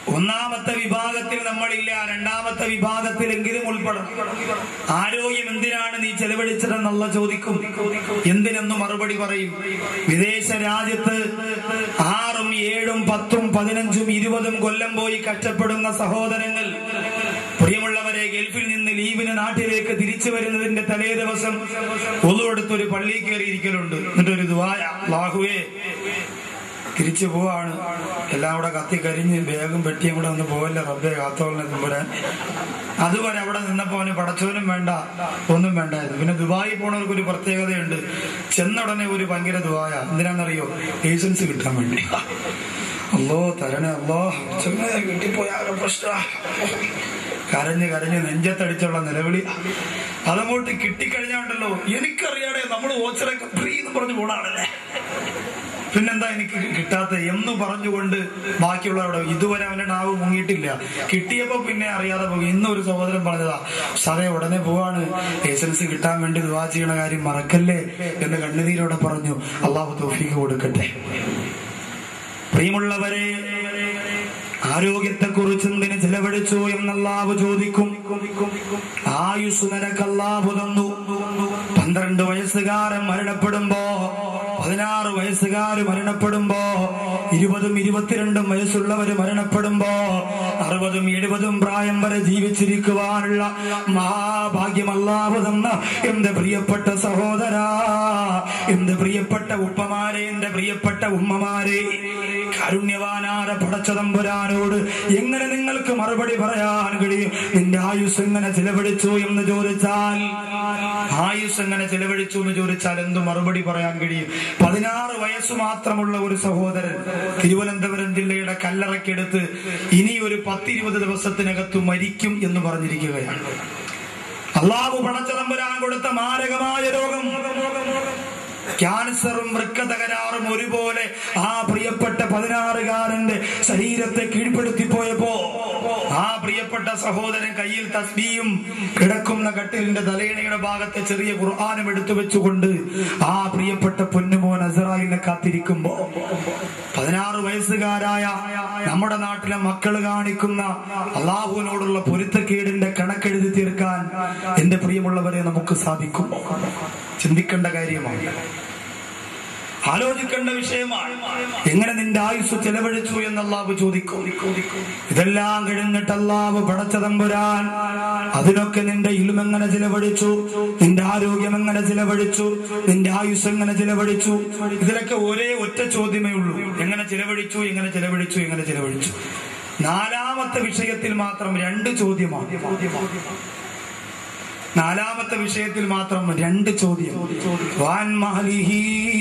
ഒന്നാമത്തെ വിഭാഗത്തിൽ നമ്മളില്ല രണ്ടാമത്തെ വിഭാഗത്തിലെങ്കിലും ഉൾപ്പെടണം ആരോഗ്യം എന്തിനാണ് നീ ചെലവഴിച്ചതെന്നുള്ള ചോദിക്കും എന്തിനെന്ന് മറുപടി പറയും വിദേശ രാജ്യത്ത് ആറും ഏഴും പത്തും പതിനഞ്ചും ഇരുപതും കൊല്ലം പോയി കഷ്ടപ്പെടുന്ന സഹോദരങ്ങൾ പ്രിയമുള്ളവരെ ഗൾഫിൽ നിന്ന് ലീവിന് നാട്ടിലേക്ക് തിരിച്ചു വരുന്നതിന്റെ തലേ ദിവസം ഒന്നുകൊടുത്തൊരു പള്ളി കയറിയിരിക്കലുണ്ട് എന്നിട്ടൊരു ദുവായ ലാഹുവേ തിരിച്ചു പോവാണ് എല്ലാം കൂടെ കത്തി കരിഞ്ഞ് വേഗം വെട്ടിയും കൂടെ ഒന്ന് പോവല്ല റബ്ബെ കാത്തോളിനെ തുമ്പരാൻ അതുവരെ അവിടെ നിന്നപ്പോ അവന് പടച്ചോനും വേണ്ട ഒന്നും വേണ്ടായിരുന്നു പിന്നെ ദുബായി പോണവർക്ക് ഒരു പ്രത്യേകതയുണ്ട് ചെന്നുടനെ ഒരു ഭയങ്കര ദുബായ എന്തിനാണെന്നറിയോ ലൈസൻസ് കിട്ടാൻ വേണ്ടി അല്ലോ തരണേ അല്ലോ കിട്ടിപ്പോയാകെ പ്രശ്ന കരഞ്ഞ് കരഞ്ഞ് നെഞ്ചത്തടിച്ചുള്ള നിലവിളി അതങ്ങോട്ട് കിട്ടിക്കഴിഞ്ഞാണ്ടല്ലോ എനിക്കറിയാടെ നമ്മൾ ഓച്ചറൊക്കെ ഫ്രീ എന്ന് പറഞ്ഞു പോണാണല്ലേ പിന്നെന്താ എനിക്ക് കിട്ടാത്ത എന്ന് പറഞ്ഞുകൊണ്ട് ബാക്കിയുള്ളവരുടെ ഇതുവരെ അവന്റെ നാവ് മുങ്ങിയിട്ടില്ല കിട്ടിയപ്പോ പിന്നെ അറിയാതെ പോകും ഇന്ന് ഒരു സഹോദരൻ പറഞ്ഞതാ സാറേ ഉടനെ പോവാണ് ലൈസൻസ് കിട്ടാൻ വേണ്ടി ദുവാ ചെയ്യണ കാര്യം മറക്കല്ലേ എന്ന് കണ്ണുനീരോടെ പറഞ്ഞു അള്ളാഹു തോഫീക്ക് കൊടുക്കട്ടെ പ്രിയമുള്ളവരെ ആരോഗ്യത്തെ കുറിച്ച് എന്തിന് ചെലവഴിച്ചു എന്നല്ലാവ് ചോദിക്കും ആയുസ് നിനക്കല്ലാഹു തന്നു പന്ത്രണ്ട് വയസ്സുകാരൻ മരണപ്പെടുമ്പോ പതിനാറ് വയസ്സുകാര് മരണപ്പെടുമ്പോ ഇരുപതും ഇരുപത്തിരണ്ടും വയസ്സുള്ളവര് മരണപ്പെടുമ്പോ അറുപതും എഴുപതും പ്രായം വരെ ജീവിച്ചിരിക്കുവാനുള്ള മഹാഭാഗ്യമല്ലാഹു തന്ന എന്റെ പ്രിയപ്പെട്ട സഹോദര എന്റെ പ്രിയപ്പെട്ട ഉപ്പമാരെ എന്റെ പ്രിയപ്പെട്ട ഉമ്മമാരെ കാരുണ്യവാനാര പടച്ചതമ്പുരാനോട് എങ്ങനെ നിങ്ങൾക്ക് മറുപടി പറയാൻ കഴിയും നിന്റെ ആയുസ് എങ്ങനെ ചിലവഴിച്ചു എന്ന് ചോദിച്ചാൽ ആയുസ് എങ്ങനെ ചിലവഴിച്ചു എന്ന് ചോദിച്ചാൽ എന്ത് മറുപടി പറയാൻ കഴിയും പതിനാറ് വയസ്സ് മാത്രമുള്ള ഒരു സഹോദരൻ തിരുവനന്തപുരം ജില്ലയുടെ കല്ലറയ്ക്കെടുത്ത് ഇനി ഒരു പത്തിരുപത് ദിവസത്തിനകത്ത് മരിക്കും എന്ന് പറഞ്ഞിരിക്കുകയാണ് അള്ളാഹു പടച്ചതമ്പുരാൻ കൊടുത്ത മാരകമായ രോഗം ക്യാൻസറും വൃക്ക തകരാറും ഒരുപോലെ ആ പ്രിയപ്പെട്ട പതിനാറുകാരന്റെ ശരീരത്തെ കീഴ്പ്പെടുത്തി പോയപ്പോ ആ പ്രിയപ്പെട്ട സഹോദരൻ കയ്യിൽ തസ്ബിയും കിടക്കുന്ന കട്ടിലിന്റെ തലയിണയുടെ ഭാഗത്തെ ചെറിയ ഖുർആാനും എടുത്തു വെച്ചുകൊണ്ട് ആ പ്രിയപ്പെട്ട പൊന്നുമോൻ അസറായിനെ കാത്തിരിക്കുമ്പോ പതിനാറ് വയസ്സുകാരായ നമ്മുടെ നാട്ടിലെ മക്കൾ കാണിക്കുന്ന അള്ളാഹുവിനോടുള്ള പൊരുത്തക്കേടിന്റെ കണക്കെഴുതി തീർക്കാൻ എന്റെ പ്രിയമുള്ളവരെ നമുക്ക് സാധിക്കും ചിന്തിക്കേണ്ട കാര്യമാണ് ആലോചിക്കേണ്ട വിഷയമാണ് എങ്ങനെ നിന്റെ ആയുസ് ചെലവഴിച്ചു എന്ന് അള്ളാഹു ചോദിക്കും ഇതെല്ലാം കഴിഞ്ഞിട്ട് അള്ളാഹു പടച്ചതമ്പുരാൻ അതിനൊക്കെ നിന്റെ ഇലും എങ്ങനെ ചിലവഴിച്ചു നിന്റെ ആരോഗ്യം എങ്ങനെ ചിലവഴിച്ചു നിന്റെ ആയുസ് എങ്ങനെ ചിലവഴിച്ചു ഇതിലൊക്കെ ഒരേ ഒറ്റ ചോദ്യമേ ഉള്ളൂ എങ്ങനെ ചിലവഴിച്ചു എങ്ങനെ ചിലവഴിച്ചു എങ്ങനെ ചിലവഴിച്ചു നാലാമത്തെ വിഷയത്തിൽ മാത്രം രണ്ട് ചോദ്യമാണ് നാലാമത്തെ വിഷയത്തിൽ മാത്രം രണ്ട് ചോദ്യം വാൻ മഹലിഹി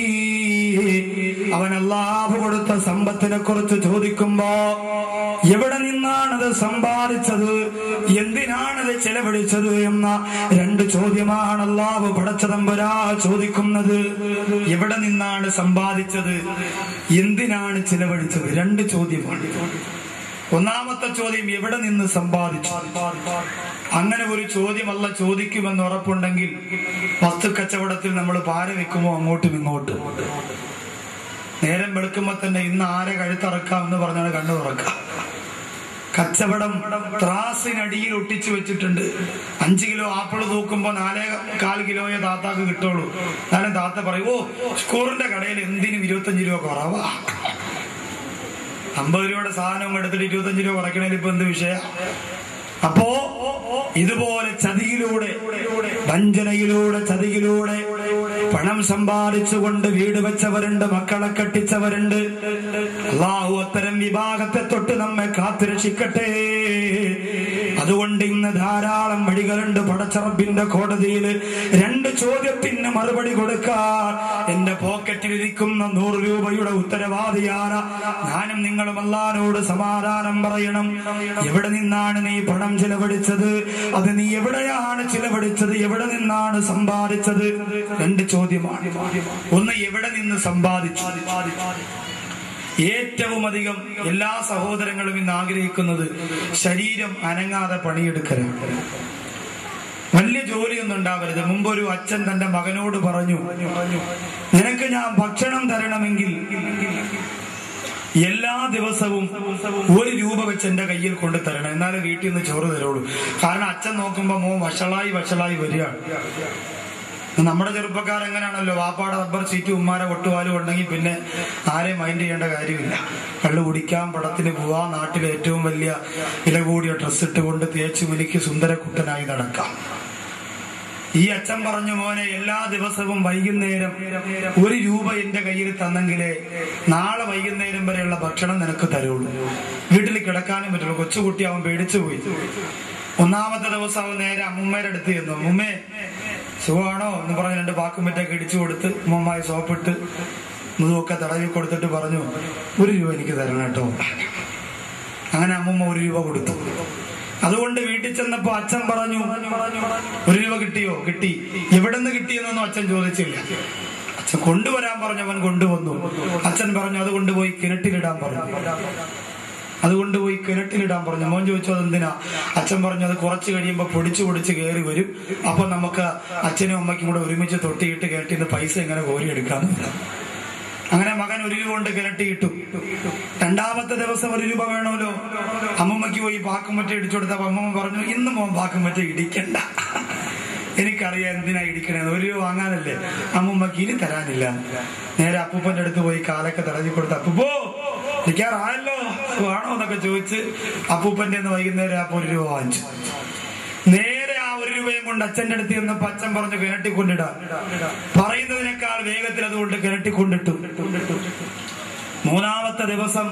അവൻ അള്ളാഹു കൊടുത്ത സമ്പത്തിനെ കുറിച്ച് ചോദിക്കുമ്പോ എവിടെ നിന്നാണത് സമ്പാദിച്ചത് എന്തിനാണത് ചെലവഴിച്ചത് എന്ന രണ്ട് ചോദ്യമാണ് അള്ളാഹു പടച്ചതമ്പരാ ചോദിക്കുന്നത് എവിടെ നിന്നാണ് സമ്പാദിച്ചത് എന്തിനാണ് ചെലവഴിച്ചത് രണ്ട് ചോദ്യമാണ് ഒന്നാമത്തെ ചോദ്യം എവിടെ നിന്ന് സമ്പാദിച്ചു അങ്ങനെ ഒരു ചോദ്യമല്ല ചോദിക്കുമെന്ന് ഉറപ്പുണ്ടെങ്കിൽ വസ്തു കച്ചവടത്തിൽ നമ്മൾ പാര വെക്കുമോ അങ്ങോട്ടും ഇങ്ങോട്ടും നേരം വെളുക്കുമ്പോ തന്നെ ഇന്ന് ആരെ കഴുത്തറക്കാം എന്ന് പറഞ്ഞാണ് കണ്ണു തുറക്കാം കച്ചവടം ത്രാസിനടിയിൽ ഒട്ടിച്ചു വെച്ചിട്ടുണ്ട് അഞ്ചു കിലോ ആപ്പിൾ തൂക്കുമ്പോ നാലേ കാൽ കിലോയെ താത്താക്ക് കിട്ടുള്ളൂ എന്നാലും താത്ത പറയും ഓ സ്കൂറിന്റെ കടയിൽ എന്തിനും ഇരുപത്തഞ്ച് രൂപ കുറവാ അമ്പത് രൂപയുടെ സാധനം എടുത്തിട്ട് ഇരുപത്തഞ്ച് രൂപ കുറയ്ക്കണേൽ ഇപ്പൊ എന്ത് വിഷയ അപ്പോ ഇതുപോലെ ചതിയിലൂടെ വഞ്ചനയിലൂടെ ചതിയിലൂടെ പണം സമ്പാദിച്ചുകൊണ്ട് വീട് വെച്ചവരുണ്ട് മക്കളെ കെട്ടിച്ചവരുണ്ട് അള്ളാഹു അത്തരം വിഭാഗത്തെ തൊട്ട് നമ്മെ കാത്തുരക്ഷിക്കട്ടെ അതുകൊണ്ട് ഇന്ന് ധാരാളം വഴികളുണ്ട് പടച്ചറബിന്റെ കോടതിയിൽ രണ്ട് ചോദ്യത്തിന് മറുപടി കൊടുക്കാൻ എന്റെ പോക്കറ്റിൽ ഇരിക്കുന്ന നൂറ് രൂപയുടെ ഉത്തരവാദിയാണ് ഞാനും നിങ്ങളും അല്ലാനോട് സമാധാനം പറയണം എവിടെ നിന്നാണ് നീ പണം ചിലവഴിച്ചത് അത് നീ എവിടെയാണ് ചിലവഴിച്ചത് എവിടെ നിന്നാണ് സമ്പാദിച്ചത് രണ്ട് ചോദ്യമാണ് ഒന്ന് എവിടെ നിന്ന് സമ്പാദിച്ചു ഏറ്റവും അധികം എല്ലാ സഹോദരങ്ങളും ഇന്ന് ആഗ്രഹിക്കുന്നത് ശരീരം അനങ്ങാതെ പണിയെടുക്കലാണ് വലിയ ജോലിയൊന്നും ഉണ്ടാവരുത് മുമ്പ് ഒരു അച്ഛൻ തന്റെ മകനോട് പറഞ്ഞു നിനക്ക് ഞാൻ ഭക്ഷണം തരണമെങ്കിൽ എല്ലാ ദിവസവും ഒരു രൂപ വെച്ച് എന്റെ കയ്യിൽ കൊണ്ട് തരണം എന്നാലേ വീട്ടിൽ നിന്ന് ചോറ് തരുള്ളൂ കാരണം അച്ഛൻ നോക്കുമ്പോ മോൻ വഷളായി വഷളായി വരികയാണ് നമ്മുടെ ചെറുപ്പക്കാർ എങ്ങനെയാണല്ലോ വാപ്പാടെ റബ്ബർ സീറ്റ് ഉമ്മാരെ ഒട്ടുപാലും ഉണ്ടെങ്കിൽ പിന്നെ ആരെയും മൈൻഡ് ചെയ്യേണ്ട കാര്യമില്ല കള്ളു കുടിക്കാം പടത്തിന് പോവാം നാട്ടിലെ ഏറ്റവും വലിയ വില കൂടിയ ഡ്രസ്സ് ഇട്ടുകൊണ്ട് തേച്ച് മിനിക്ക് സുന്ദരക്കുട്ടനായി നടക്കാം ഈ അച്ഛൻ പറഞ്ഞു മോനെ എല്ലാ ദിവസവും വൈകുന്നേരം ഒരു രൂപ എന്റെ കയ്യിൽ തന്നെങ്കിലേ നാളെ വൈകുന്നേരം വരെയുള്ള ഭക്ഷണം നിനക്ക് തരുള്ളൂ വീട്ടിൽ കിടക്കാനും പറ്റുള്ളൂ കൊച്ചുകുട്ടി അവൻ പേടിച്ചു പോയി ഒന്നാമത്തെ ദിവസം അവൻ നേരെ അമ്മുമ്മയുടെ അടുത്ത് ചെന്നു അമ്മുമ്മേ സുഖമാണോ എന്ന് പറഞ്ഞ് രണ്ട് വാക്കും മറ്റൊക്കെ ഇടിച്ചു കൊടുത്ത് ഉമ്മമായി സോപ്പിട്ട് മുതുവൊക്കെ തടവി കൊടുത്തിട്ട് പറഞ്ഞു ഒരു രൂപ എനിക്ക് തരണം കേട്ടോ അങ്ങനെ അമ്മുമ്മ ഒരു രൂപ കൊടുത്തു അതുകൊണ്ട് വീട്ടിൽ ചെന്നപ്പോ അച്ഛൻ പറഞ്ഞു ഒരു രൂപ കിട്ടിയോ കിട്ടി എവിടെ നിന്ന് കിട്ടിയെന്നൊന്നും അച്ഛൻ ചോദിച്ചില്ല അച്ഛൻ കൊണ്ടുവരാൻ പറഞ്ഞു അവൻ കൊണ്ടുവന്നു അച്ഛൻ പറഞ്ഞു അത് കൊണ്ടുപോയി കിണറ്റിലിടാൻ പറഞ്ഞു അത് കൊണ്ടുപോയി കിണറ്റിലിടാൻ പറഞ്ഞു മോൻ ചോദിച്ചു അതെന്തിനാ അച്ഛൻ പറഞ്ഞു അത് കുറച്ച് കഴിയുമ്പോൾ പൊടിച്ചു പൊടിച്ച് കയറി വരും അപ്പൊ നമുക്ക് അച്ഛനും അമ്മയ്ക്കും കൂടെ ഒരുമിച്ച് തൊട്ടിയിട്ട് കിണറ്റിൽ നിന്ന് പൈസ എങ്ങനെ കോരിയെടുക്കാന്ന് അങ്ങനെ മകൻ ഒരു രൂപ കൊണ്ട് കിരട്ടിയിട്ടു രണ്ടാമത്തെ ദിവസം ഒരു രൂപ വേണമല്ലോ അമ്മമ്മയ്ക്ക് പോയി പാക്കും മറ്റേ ഇടിച്ചു കൊടുത്തപ്പോ അമ്മമ്മ പറഞ്ഞു ഇന്ന് മോൻ പാക്കും മറ്റേ ഇടിക്കണ്ട എനിക്കറിയാം എന്തിനാ ഇടിക്കണേന്ന് ഒരു രൂപ വാങ്ങാനല്ലേ അമ്മമ്മക്ക് ഇനി തരാനില്ല നേരെ അപ്പൂപ്പന്റെ അടുത്ത് പോയി കാലൊക്കെ തടഞ്ഞു കൊടുത്ത അപ്പൂപ്പോ ഇരിക്കാറായല്ലോ വേണോ എന്നൊക്കെ ചോദിച്ച് അപ്പൂപ്പന്റെ നിന്ന് വൈകുന്നേരം അപ്പൊ ഒരു രൂപ വാങ്ങിച്ചു നേരെ ആ ഒരു രൂപയും കൊണ്ട് അച്ഛന്റെ അടുത്ത് ചെന്നപ്പോ അച്ഛൻ പറഞ്ഞു കിണറ്റിക്കൊണ്ടിടാം പറയുന്നതിനേക്കാൾ വേഗത്തിൽ അതുകൊണ്ട് കിണറ്റിക്കൊണ്ടിട്ടു മൂന്നാമത്തെ ദിവസം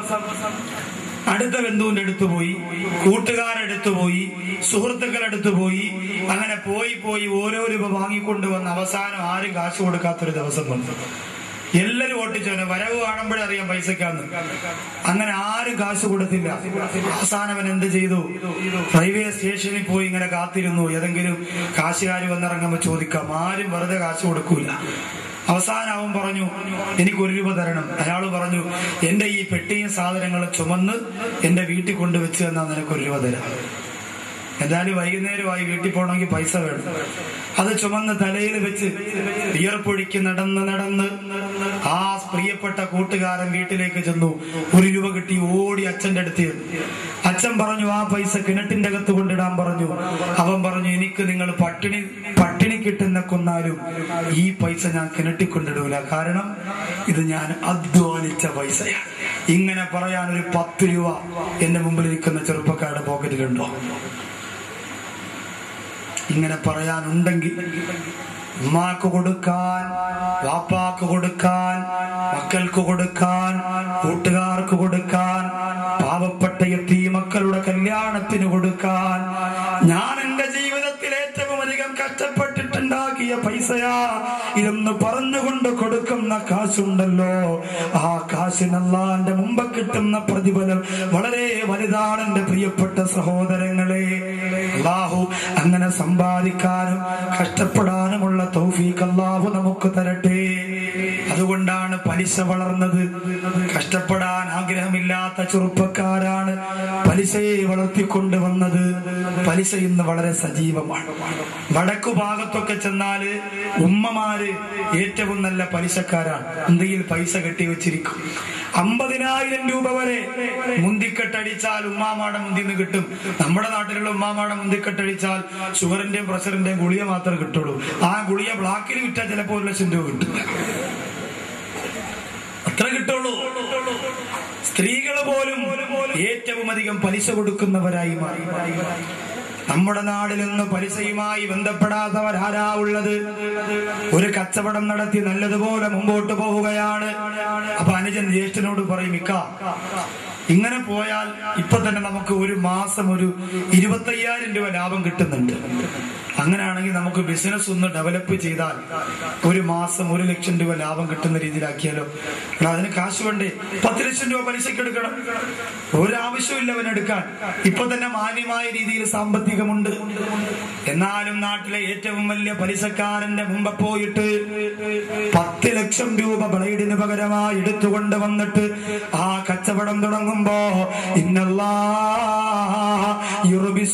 അടുത്ത ബന്ധുവിന്റെ അടുത്ത് പോയി കൂട്ടുകാരെടുത്തു പോയി സുഹൃത്തുക്കളെടുത്ത് പോയി അങ്ങനെ പോയി പോയി ഓരോ രൂപ വാങ്ങിക്കൊണ്ട് വന്ന് അവസാനം ആരും കാശ് കൊടുക്കാത്തൊരു ദിവസം വന്നു എല്ലാരും ഓട്ടിച്ചവന് വരവ് കാണുമ്പോഴേ അറിയാം പൈസക്കാന്ന് അങ്ങനെ ആരും കാശ് കൊടുത്തില്ല അവസാനം അവൻ എന്ത് ചെയ്തു റെയിൽവേ സ്റ്റേഷനിൽ പോയി ഇങ്ങനെ കാത്തിരുന്നു ഏതെങ്കിലും കാശുകാർ വന്നിറങ്ങുമ്പോ ചോദിക്കാം ആരും വെറുതെ കാശ് കൊടുക്കൂല അവസാനം അവൻ പറഞ്ഞു എനിക്ക് ഒരു രൂപ തരണം അയാൾ പറഞ്ഞു എന്റെ ഈ പെട്ടിയും സാധനങ്ങളും ചുമന്ന് എന്റെ വീട്ടിൽ കൊണ്ടുവച്ച് തന്നാൽ നിനക്ക് ഒരു രൂപ തരാം എന്തായാലും വൈകുന്നേരമായി വീട്ടിൽ പോകണമെങ്കിൽ പൈസ വേണം അത് ചുമന്ന് തലയിൽ വെച്ച് വിയർപ്പൊഴിക്ക് നടന്ന് നടന്ന് ആ പ്രിയപ്പെട്ട കൂട്ടുകാരൻ വീട്ടിലേക്ക് ചെന്നു ഒരു രൂപ കിട്ടി ഓടി അച്ഛന്റെ അടുത്ത് ചെന്നു. അച്ഛൻ പറഞ്ഞു ആ പൈസ കിണറ്റിന്റെ അകത്ത് കൊണ്ടിടാൻ പറഞ്ഞു അവൻ പറഞ്ഞു എനിക്ക് നിങ്ങൾ പട്ടിണി പട്ടിണി കിട്ടുന്ന കൊന്നാലും ഈ പൈസ ഞാൻ കിണറ്റിൽ കൊണ്ടിടൂല കാരണം ഇത് ഞാൻ അധ്വാനിച്ച പൈസയാണ് ഇങ്ങനെ പറയാൻ ഒരു പത്ത് രൂപ എന്റെ മുമ്പിൽ ഇരിക്കുന്ന ചെറുപ്പക്കാരുടെ പോക്കറ്റിലുണ്ടോ ഇങ്ങനെ പറയാനുണ്ടെങ്കിൽ ഉമ്മാക്ക് കൊടുക്കാൻ വാപ്പാക്ക് കൊടുക്കാൻ മക്കൾക്ക് കൊടുക്കാൻ കൂട്ടുകാർക്ക് കൊടുക്കാൻ പാവപ്പെട്ട എത്തി മക്കളുടെ കല്യാണത്തിന് കൊടുക്കാൻ ഞാൻ എന്റെ ജീവിതത്തിൽ ഏറ്റവും അധികം കഷ്ടപ്പെട്ടിട്ടുണ്ടാക്കിയ പൈസയാ ഇതെന്ന് പറഞ്ഞുകൊണ്ട് കൊടുക്കുന്ന കാശുണ്ടല്ലോ ആ കാശിനല്ലാന്റെ മുമ്പ് കിട്ടുന്ന പ്രതിഫലം വളരെ വലുതാണ് എന്റെ പ്രിയപ്പെട്ട സഹോദരങ്ങളെ അള്ളാഹു അങ്ങനെ സമ്പാദിക്കാനും കഷ്ടപ്പെടാനുമുള്ള തൗഫീഖ് അള്ളാഹു നമുക്ക് തരട്ടെ അതുകൊണ്ടാണ് പലിശ വളർന്നത് കഷ്ടപ്പെടാൻ ആഗ്രഹമില്ലാത്ത ചെറുപ്പക്കാരാണ് പലിശയെ വളർത്തിക്കൊണ്ടുവന്നത് പലിശ ഇന്ന് വളരെ സജീവമാണ് വടക്കു ഭാഗത്തൊക്കെ ചെന്നാല് ഉമ്മമാര് ഏറ്റവും നല്ല പലിശക്കാരാണ് എന്തെങ്കിൽ പൈസ കെട്ടി വെച്ചിരിക്കും അമ്പതിനായിരം രൂപ വരെ മുന്തിക്കെട്ടടിച്ചാൽ ഉമ്മാമാടെ മുന്തിന്ന് കിട്ടും നമ്മുടെ നാട്ടിലുള്ള ഉമ്മാമാടെ മുന്തിക്കെട്ടടിച്ചാൽ ഷുഗറിന്റെയും പ്രഷറിന്റെയും ഗുളിക മാത്രമേ കിട്ടുള്ളൂ ആ ഗുളിക ബ്ലാക്കിൽ വിറ്റാൽ ചിലപ്പോൾ ഒരു ലക്ഷം രൂപ കിട്ടും അത്ര കിട്ടുള്ളൂ സ്ത്രീകൾ പോലും ഏറ്റവും അധികം പലിശ കൊടുക്കുന്നവരായി മാറി നമ്മുടെ നാടിൽ നിന്ന് പലിശയുമായി ബന്ധപ്പെടാത്തവരാരാ ഉള്ളത് ഒരു കച്ചവടം നടത്തി നല്ലതുപോലെ മുമ്പോട്ട് പോവുകയാണ് അപ്പൊ അനുജൻ ജ്യേഷ്ഠനോട് പറയും ഇക്ക ഇങ്ങനെ പോയാൽ ഇപ്പൊ തന്നെ നമുക്ക് ഒരു മാസം ഒരു ഇരുപത്തയ്യായിരം രൂപ ലാഭം കിട്ടുന്നുണ്ട് അങ്ങനെയാണെങ്കിൽ നമുക്ക് ബിസിനസ് ഒന്ന് ഡെവലപ്പ് ചെയ്താൽ ഒരു മാസം ഒരു ലക്ഷം രൂപ ലാഭം കിട്ടുന്ന രീതിയിലാക്കിയാലോ എടാ, അതിന് കാശ് വേണ്ടേ പത്ത് ലക്ഷം രൂപ പലിശക്ക് എടുക്കണം ഒരാവശ്യമില്ല അവൻ എടുക്കാൻ ഇപ്പൊ തന്നെ മാന്യമായ രീതിയിൽ സാമ്പത്തികമുണ്ട് എന്നാലും നാട്ടിലെ ഏറ്റവും വലിയ പലിശക്കാരന്റെ മുമ്പ് പോയിട്ട് പത്ത് ലക്ഷം രൂപ ബ്ലൈഡിന് പകരമായി എടുത്തുകൊണ്ട് വന്നിട്ട് ആ കച്ചവടം തുടങ്ങുമ്പോ ഇന്നല്ലാ യുറുബി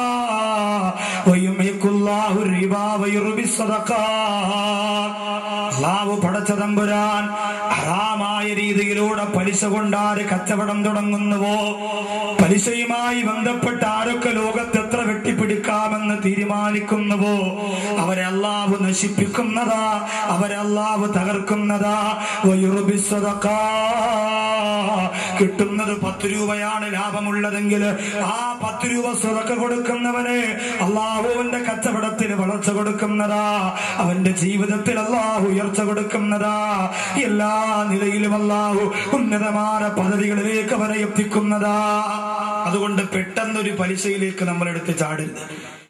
ويمحق الله الربا ويربي الصدقات അള്ളാഹു പടച്ച തമ്പുരാൻ ഹറാമായ രീതിയിലൂടെ പലിശ കൊണ്ടാര് കച്ചവടം തുടങ്ങുന്നുവോ പലിശയുമായി ബന്ധപ്പെട്ട് ആരൊക്കെ ലോകത്ത് എത്ര വെട്ടിപ്പിടിക്കാമെന്ന് തീരുമാനിക്കുന്നുവോ അവരെ അള്ളാഹു നശിപ്പിക്കുന്നതാ അവരെ അള്ളാഹു തകർക്കുന്നതാ വയുറുബി സ്വതക്കാ. കിട്ടുന്നത് പത്ത് രൂപയാണ് ലാഭമുള്ളതെങ്കിൽ ആ പത്ത് രൂപ സ്വതക്ക കൊടുക്കുന്നവന് അള്ളാഹുവിന്റെ കച്ചവടത്തിന് വളർച്ച കൊടുക്കുന്നതാ അവന്റെ ജീവിതത്തിൽ അള്ളാഹു ഉയർച്ച കൊടുക്കുന്നതാ എല്ലാ നിലയിലും അള്ളാഹു ഉന്നതമായ പദവികളിലേക്ക് അവരെ എത്തിക്കുന്നതാ അതുകൊണ്ട് പെട്ടെന്നൊരു പലിശയിലേക്ക് നമ്മൾ എടുത്ത് ചാടരുത്